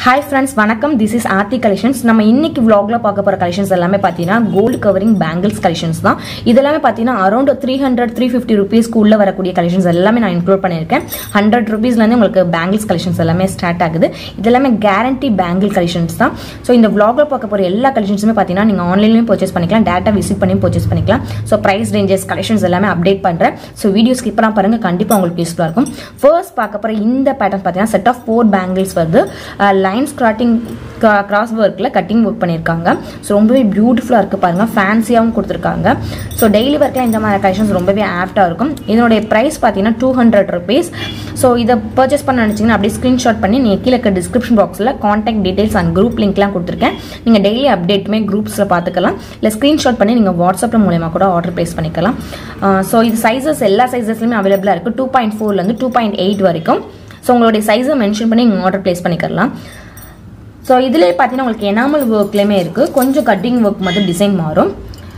hi friends வணக்கம் this is Aarthi collections நம்ம இன்னைக்கு vlogல பார்க்க போகிற கலெக்ஷன்ஸ் எல்லாமே பார்த்தீங்கன்னா கோல்டு கவரிங் பேங்கிள்ஸ் கலெக்ஷன்ஸ் தான் இதெல்லாமே பார்த்தீங்கன்னா around three hundred three fifty ருபீஸ்க்குள்ளே வரக்கூடிய கலெக்ஷன்ஸ் எல்லாமே நான் இன்க்ளூட் பண்ணியிருக்கேன் ஹண்ட்ரட் ருபீஸ்லேருந்து உங்களுக்கு பேங்கிள்ஸ் கலெக்ஷன்ஸ் எல்லாமே ஸ்டார்ட் ஆகுது இதெல்லாமே கேரண்டி பேங்கிள் கலெக்ஷன்ஸ் தான் ஸோ இந்த vlogல பார்க்க போகிற எல்லா கலெக்ஷன்ஸுமே பார்த்தீங்கன்னா நீங்கள் ஆன்லைன்லையும் பர்ச்சேஸ் பண்ணிக்கலாம் டேட்டா விசிட் பண்ணியும் பர்ச்சேஸ் பண்ணிக்கலாம் ஸோ ப்ரைஸ் ரேஞ்சஸ் கலெக்ஷன்ஸ் எல்லாமே அப்டேட் பண்ணுறேன் ஸோ வீடியோ ஸ்கிப் பண்ணாம பாருங்க கண்டிப்பாக உங்களுக்கு யூஸ்ஃபுல்லாக இருக்கும் ஃபர்ஸ்ட் பார்க்க போகிற இந்த பேட்டர்ன் பார்த்தீங்கன்னா செட் ஆஃப் ஃபோர் பேங்கிள்ஸ் வருது லைன்ஸ் கிராட்டிங் கிராஸ் ஒர்க்கில் கட்டிங் ஒர்க் பண்ணியிருக்காங்க ஸோ ரொம்பவே பியூட்டிஃபுல்லாக இருக்குது பாருங்கள் ஃபேன்சியாகவும் கொடுத்துருக்காங்க ஸோ டெய்லி ஒர்க்கில் இந்த மாதிரி கலெக்ஷன்ஸ் ரொம்பவே ஆப்டாக இருக்கும் இதனுடைய ப்ரைஸ் பார்த்தீங்கன்னா டூ ஹண்ட்ரட் ருபீஸ் ஸோ இதை பர்ச்சேஸ் பண்ண நினச்சிங்கன்னா அப்படியே ஸ்க்ரீன்ஷாட் பண்ணி நீங்கள் கீழே இருக்க டிஸ்கிரிப்ஷன் பாக்ஸில் காண்டாக்ட் டீடைல்ஸ் அண்ட் குரூப் லிங்க்லாம் கொடுத்துருக்கேன் நீங்கள் டெய்லி அப்டேட்டுமே குரூப்ஸில் பார்த்துக்கலாம் இல்லை ஸ்க்ரீன்ஷாட் பண்ணி நீங்கள் வாட்ஸ்அப்பில் மூலயமா கூட ஆர்டர் ப்ளேஸ் பண்ணிக்கலாம் ஸோ இது சைஸஸ் எல்லா சைஸஸ்லையுமே அவைலபிளாக இருக்குது டூ பாயிண்ட் ஃபோர்லேருந்து டூ பாயிண்ட் எயிட் வரைக்கும் ஸோ உங்களுடைய சைஸை மென்ஷன் பண்ணி நீங்கள் ஆர்டர் ப்ளேஸ் பண்ணிக்கலாம் ஸோ இதிலே பார்த்தீங்கன்னா உங்களுக்கு எனாமல் ஒர்க்லேயுமே இருக்குது கொஞ்சம் கட்டிங் ஒர்க் மட்டும் டிசைன் மாறும்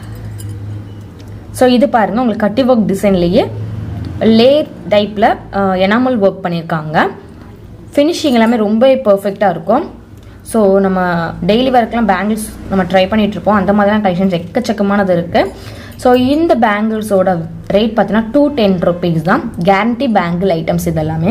ஸோ இது பாருங்கள் உங்களுக்கு கட்டி ஒர்க் டிசைன்லேயே லே டைப்பில் எனாமல் ஒர்க் பண்ணியிருக்காங்க ஃபினிஷிங் எல்லாமே ரொம்ப பர்ஃபெக்டாக இருக்கும் ஸோ நம்ம டெய்லி ஒர்க்லாம் பேங்கிள்ஸ் நம்ம ட்ரை பண்ணிட்டு இருப்போம் அந்த மாதிரியான கலெக்ஷன்ஸ் எக்கச்சக்கமானது இருக்குது ஸோ இந்த பேங்கிள்ஸோட ரேட் பார்த்தீங்கன்னா டூ டென் ருபீஸ் தான் கேரண்டி பேங்கிள் ஐட்டம்ஸ் இதெல்லாமே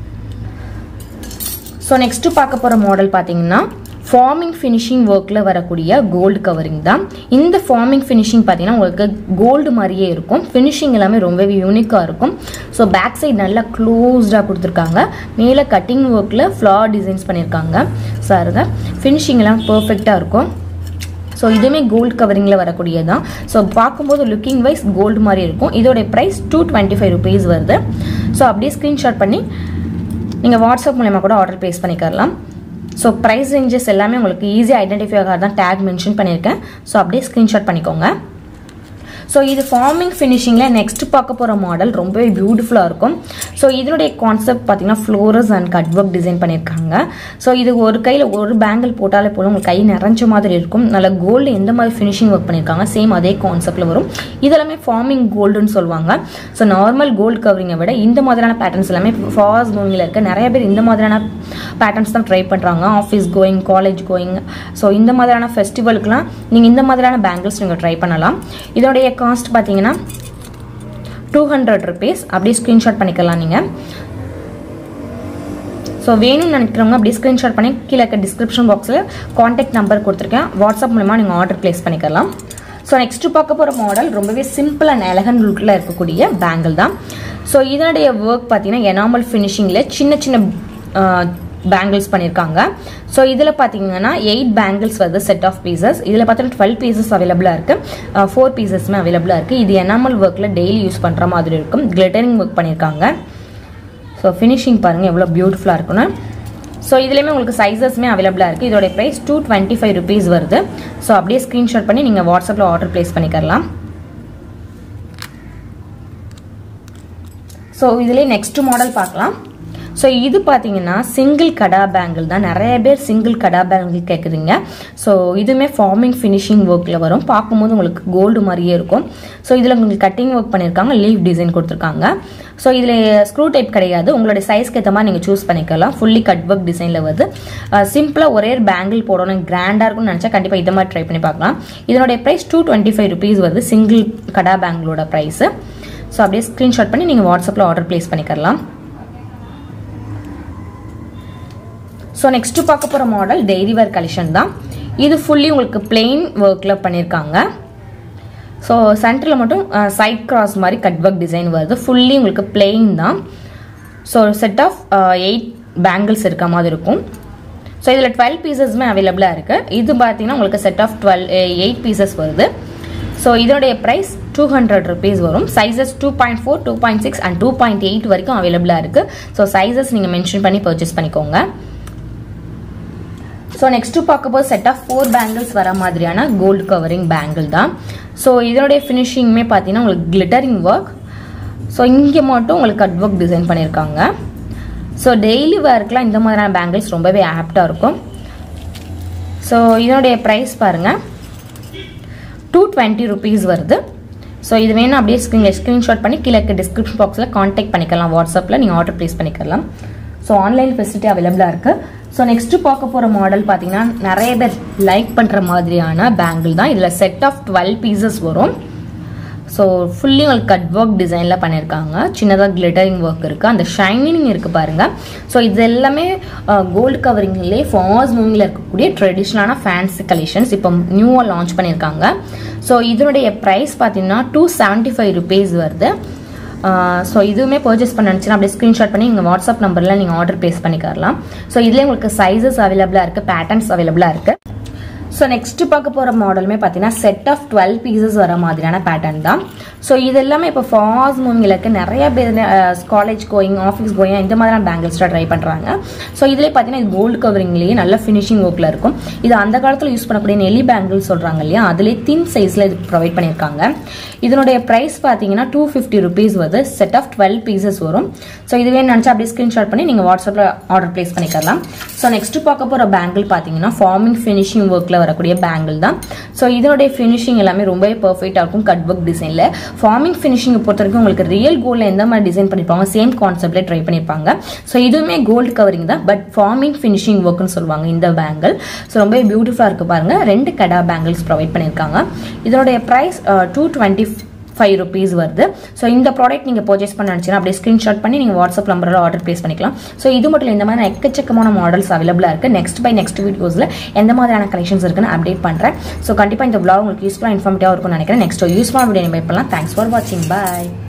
ஸோ நெக்ஸ்ட்டு பார்க்க போகிற மாடல் பார்த்தீங்கன்னா ஃபார்மிங் ஃபினிஷிங் ஒர்க்கில் வரக்கூடிய கோல்டு கவரிங் தான் இந்த ஃபார்மிங் ஃபினிஷிங் பார்த்தீங்கன்னா உங்களுக்கு கோல்டு மாதிரியே இருக்கும் ஃபினிஷிங் எல்லாமே ரொம்பவே யூனிக்காக இருக்கும் ஸோ பேக் சைடு நல்லா க்ளோஸ்டாக கொடுத்துருக்காங்க மேலே கட்டிங் ஒர்க்கில் ஃப்ளார் டிசைன்ஸ் பண்ணியிருக்காங்க சாருங்க ஃபினிஷிங் எல்லாம் பர்ஃபெக்டாக இருக்கும் ஸோ இதுவுமே கோல்டு கவரிங்கில் வரக்கூடியது தான் ஸோ பார்க்கும்போது லுக்கிங் வைஸ் கோல்டு மாதிரி இருக்கும் இதோடைய price two twenty five rupees வருது ஸோ அப்படியே ஸ்க்ரீன்ஷாட் பண்ணி நீங்கள் வாட்ஸ்அப் மூலயமா கூட ஆர்டர் ப்ளேஸ் பண்ணிக்கலாம் ஸோ ப்ரைஸ் ரேஞ்சஸ் எல்லாமே உங்களுக்கு ஈஸியாக ஐடென்டிஃபை ஆகாத தான் டேக் மென்ஷன் பண்ணியிருக்கேன் ஸோ அப்படியே ஸ்க்ரீன்ஷாட் பண்ணிக்கோங்க ஸோ இது ஃபார்மிங் ஃபினிஷிங்கில் நெக்ஸ்ட் பார்க்க போகிற மாடல் ரொம்பவே பியூட்டிஃபுல்லாக இருக்கும் ஸோ இதனுடைய கான்செப்ட் பார்த்தீங்கன்னா floras and cut work design பண்ணியிருக்காங்க ஸோ இது ஒரு கையில் ஒரு பேங்கிள் போட்டாலே போதும் உங்களுக்கு கை நிறைஞ்ச மாதிரி இருக்கும் நல்ல கோல்டு எந்த மாதிரி ஃபினிஷிங் ஒர்க் பண்ணியிருக்காங்க சேம் அதே கான்செப்டில் வரும் இதெல்லாமே ஃபார்மிங் கோல்டுன்னு சொல்லுவாங்க ஸோ நார்மல் கோல்டு கவரிங்கை விட இந்த மாதிரியான பேட்டர்ன்ஸ் எல்லாமே ஃபாஸ்ட் மூவிங்கில் இருக்க நிறைய பேர் இந்த மாதிரியான பேட்டர்ன்ஸ் தான் ட்ரை பண்ணுறாங்க office going college going so இந்த மாதிரியான ஃபெஸ்டிவலுக்குலாம் நீங்கள் இந்த மாதிரியான பேங்கிள்ஸ் நீங்கள் ட்ரை பண்ணலாம் இதோடைய காஸ்ட் பார்த்தீங்கன்னா டூ ஹண்ட்ரட் ருபீஸ் அப்படியே ஸ்க்ரீன்ஷாட் பண்ணிக்கலாம் நீங்கள் ஸோ வேணும்னு நினைக்கிறவங்க அப்படியே ஸ்க்ரீன்ஷாட் பண்ணி கீழே இருக்க டிஸ்கிரிப்ஷன் பாக்ஸில் காண்டாக்ட் நம்பர் கொடுத்துருக்கேன் வாட்ஸ்அப் மூலமாக நீங்கள் ஆர்டர் ப்ளேஸ் பண்ணிக்கலாம் ஸோ நெக்ஸ்ட் பார்க்க போகிற மாடல் ரொம்பவே சிம்பிள் அண்ட் எலகன் லுக்கில் இருக்கக்கூடிய பேங்கிள் தான் ஸோ இதனுடைய ஒர்க் பார்த்தீங்கன்னா எனாமல் ஃபினிஷிங்கில் சின்ன சின்ன பேங்கிள்ஸ் பண்ணியிருக்காங்க ஸோ இதில் பார்த்தீங்கன்னா எயிட் பேங்கிள்ஸ் வருது செட் ஆஃப் பீசஸ் இதில் பார்த்தீங்கன்னா டுவெல் பீசஸ் அவைலபிளாக இருக்குது ஃபோர் பீசஸ்மே அவைலபிளாக இருக்குது இது எனாமல் ஒர்க்கில் டெய்லி யூஸ் பண்ணுற மாதிரி இருக்கும் கிளிட்டரிங் ஒர்க் பண்ணியிருக்காங்க ஸோ ஃபினிஷிங் பாருங்கள் எவ்வளோ பியூட்டிஃபுல்லாக இருக்குன்னு ஸோ இதுலேயுமே உங்களுக்கு சைஸஸ்மே அவைலபிளாக இருக்குது இதோட price two twenty five rupees வருது ஸோ அப்படியே ஸ்க்ரீன்ஷாட் பண்ணி நீங்கள் வாட்ஸ்அப்பில் ஆர்டர் ப்ளேஸ் பண்ணிக்கலாம் ஸோ இதுலேயே நெக்ஸ்ட் மாடல் பார்க்கலாம் ஸோ இது பார்த்தீங்கன்னா சிங்கிள் கடா பேங்கிள் தான் நிறைய பேர் சிங்கிள் கடா பேங்கிள் கேட்குறீங்க ஸோ இதுவுமே ஃபார்மிங் ஃபினிஷிங் ஒர்க்கில் வரும் பார்க்கும்போது உங்களுக்கு கோல்டு மாதிரியே இருக்கும் ஸோ இதில் உங்களுக்கு கட்டிங் ஒர்க் பண்ணியிருக்காங்க லீவ் டிசைன் கொடுத்துருக்காங்க ஸோ இதில் ஸ்க்ரூ டைப் கிடையாது உங்களுடைய சைஸ்க்கு ஏற்ற மாதிரி நீங்கள் சூஸ் பண்ணிக்கலாம் ஃபுல்லி கட் ஒர்க் டிசைனில் வருது சிம்பிளாக ஒரே பேங்கிள் போடணும் கிராண்டாக இருக்கும்னு நினச்சா கண்டிப்பாக இதை மாதிரி ட்ரை பண்ணி பார்க்கலாம் இதனுடைய price two twenty five rupees வருது சிங்கிள் கடா பேங்கிளோட ப்ரைஸு ஸோ அப்படியே ஸ்க்ரீன்ஷாட் பண்ணி நீங்கள் வாட்ஸ்அப்பில் ஆர்டர் ப்ளேஸ் பண்ணிக்கலாம் ஸோ நெக்ஸ்ட் பார்க்க போகிற மாடல் டெய்லி வேர் கலெக்ஷன் தான் இது ஃபுல்லி உங்களுக்கு பிளெயின் ஒர்க்கில் பண்ணியிருக்காங்க ஸோ சென்டரில் மட்டும் சைட் கிராஸ் மாதிரி கட் ஒர்க் டிசைன் வருது ஃபுல்லி உங்களுக்கு பிளெயின் தான் so set of eight bangles இருக்க மாதிரி இருக்கும் ஸோ இதில் டுவெல் பீசஸ்மே அவைலபிளாக இருக்குது இது பார்த்தீங்கன்னா உங்களுக்கு set of twelve eight pieces வருது ஸோ இதனுடைய ப்ரைஸ் டூ ஹண்ட்ரட் ருபீஸ் வரும் sizes two point four two point six and two point eight வரைக்கும் அவைலபிளாக இருக்குது ஸோ சைஸஸ் நீங்கள் மென்ஷன் பண்ணி பர்ச்சேஸ் பண்ணிக்கோங்க ஸோ நெக்ஸ்ட் பார்க்க போது செட் ஆஃப் ஃபோர் பேங்கிள்ஸ் வர மாதிரியான கோல்டு கவரிங் பேங்கிள் தான் ஸோ இதனுடைய ஃபினிஷிங்குமே பார்த்தீங்கன்னா உங்களுக்கு கிளிட்டரிங் ஒர்க் ஸோ இங்கே மட்டும் உங்களுக்கு கட் ஒர்க் டிசைன் பண்ணியிருக்காங்க ஸோ டெய்லி ஒர்க்லாம் இந்த மாதிரியான பேங்கிள்ஸ் ரொம்பவே ஆப்டாக இருக்கும் ஸோ இதனுடைய ப்ரைஸ் பாருங்கள் டூ டுவெண்ட்டி ருபீஸ் வருது ஸோ இது வேணும் அப்படியே ஸ்க்ரீன் ஸ்க்ரீன்ஷாட் பண்ணி கீழே டிஸ்கிரிப்ஷன் பாக்ஸில் காண்டாக்ட் பண்ணிக்கலாம் வாட்ஸ்அப்பில் நீங்கள் ஆர்டர் ப்ளேஸ் பண்ணிக்கலாம் ஸோ ஆன்லைன் ஃபெசிலிட்டி அவைலபிளாக இருக்குது ஸோ நெக்ஸ்ட் பார்க்க போகிற மாடல் பார்த்தீங்கன்னா நிறைய பேர் லைக் பண்ணுற மாதிரியான பேங்கிள் தான் இதில் செட் ஆஃப் டுவெல் பீசஸ் வரும் ஸோ ஃபுல்லி உங்களுக்கு கட் ஒர்க் டிசைனில் பண்ணியிருக்காங்க சின்னதாக கிளிட்டரிங் ஒர்க் இருக்குது அந்த ஷைனிங் இருக்குது பாருங்கள் ஸோ இது எல்லாமே கோல்டு கவரிங்லேயே ஃபாஸ் மூவிங்கில் இருக்கக்கூடிய ட்ரெடிஷ்னலான ஃபேன்சி கலெக்ஷன்ஸ் இப்போ நியூவாக லான்ச் பண்ணியிருக்காங்க ஸோ இதனுடைய ப்ரைஸ் பார்த்தீங்கன்னா டூ செவன்ட்டி ஃபைவ் ருபீஸ் வருது ஸோ இதுவுமே பர்ச்சேஸ் பண்ண நினச்சினா அப்படியே ஸ்க்ரீன்ஷாட் பண்ணி எங்கள் வாட்ஸ்அப் நம்பரில் நீங்கள் ஆர்டர் ப்ளேஸ் பண்ணிக்கலாம் ஸோ இதுலேயே உங்களுக்கு சைஸஸ் அவைலபிளாக இருக்குது பேட்டர்ன்ஸ் அவைலபிளாக இருக்குது ஸோ நெக்ஸ்ட் பார்க்க போகிற மாடலுமே பார்த்தீங்கன்னா செட் ஆஃப் டுவெல் பீசஸ் வர மாதிரியான பேட்டர்ன் தான் ஸோ இது எல்லாமே இப்போ ஃபாஸ் மூவிங்களுக்கு நிறைய பேர் காலேஜ் கோயிங் ஆஃபீஸ் கோயிங் இந்த மாதிரியான பேங்கிள்ஸ்லாம் ட்ரை பண்ணுறாங்க ஸோ இதிலே பார்த்தீங்கன்னா இது கோல்டு கவரிங்லேயே நல்ல ஃபினிஷிங் ஒர்க்கில் இருக்கும் இது அந்த காலத்தில் யூஸ் பண்ணக்கூடிய நெல்லி பேங்கிள் சொல்கிறாங்க இல்லையா அதுலேயே தின் சைஸில் இது ப்ரொவைட் பண்ணியிருக்காங்க இதனுடைய ப்ரைஸ் பார்த்தீங்கன்னா டூ ஃபிஃப்டி ருபீஸ் வருது செட் ஆஃப் டுவெல் பீசஸ் வரும் ஸோ இதுவே நினச்சா அப்படியே ஸ்க்ரீன்ஷாட் பண்ணி நீங்கள் வாட்ஸ்அப்பில் ஆர்டர் ப்ளேஸ் பண்ணிக்கலாம் ஸோ நெக்ஸ்ட் பார்க்க போகிற பேங்கிள் பார்த்தீங்கன்னா ஃபார்மிங் ஃபினிஷிங் ஒர்க்கில் வரக்கூடிய பேங்கிள் தான் ஸோ இதனுடைய ஃபினிஷிங் எல்லாமே ரொம்பவே பர்ஃபெக்டாக இருக்கும் கட் ஒர்க் டிசைனில் ஃபார்மிங் ஃபினிஷிங் பொறுத்த வரைக்கும் உங்களுக்கு ரியல் கோல்டில் எந்த மாதிரி டிசைன் பண்ணியிருப்பாங்க சேம் கான்செப்ட்ல ட்ரை பண்ணியிருப்பாங்க ஸோ இதுவுமே கோல்டு கவரிங் தான் பட் ஃபார்மிங் ஃபினிஷிங் ஒர்க்னு சொல்லுவாங்க இந்த பேங்கிள் ஸோ ரொம்பவே பியூட்டிஃபுல்லாக இருக்கு பாருங்க ரெண்டு கடா பேங்கிள்ஸ் ப்ரொவைட் பண்ணியிருக்காங்க இதனுடைய price two twenty five rupees வருது ஸோ இந்த ப்ராடக்ட் நீங்கள் பர்ச்சேஸ் பண்ண நினச்சிங்கன்னா அப்படியே ஸ்க்ரீன்ஷாட் பண்ணி நீங்கள் வாட்ஸ்அப் நம்பரில் ஆர்டர் ப்ளேஸ் பண்ணிக்கலாம் ஸோ இது மட்டும் இல்லை இந்த மாதிரி எக்கச்சக்கமான மாடல்ஸ் அவைலபிளாக இருக்குது நெக்ஸ்ட் பை நெக்ஸ்ட் வீடியோஸில் எந்த மாதிரியான கலெக்ஷன்ஸ் இருக்குன்னு அப்டேட் பண்ணுறேன் ஸோ கண்டிப்பாக இந்த vlog உங்களுக்கு யூஸ்ஃபுல்லாக இன்ஃபார்மேட்டிவாக இருக்கும்னு நினைக்கிறேன் நெக்ஸ்ட் யூஸ்ஃபுல்லாக வீடியோ இன்வைட் பண்ணலாம் தேங்க்ஸ் ஃபார் வாட்சிங் பாய்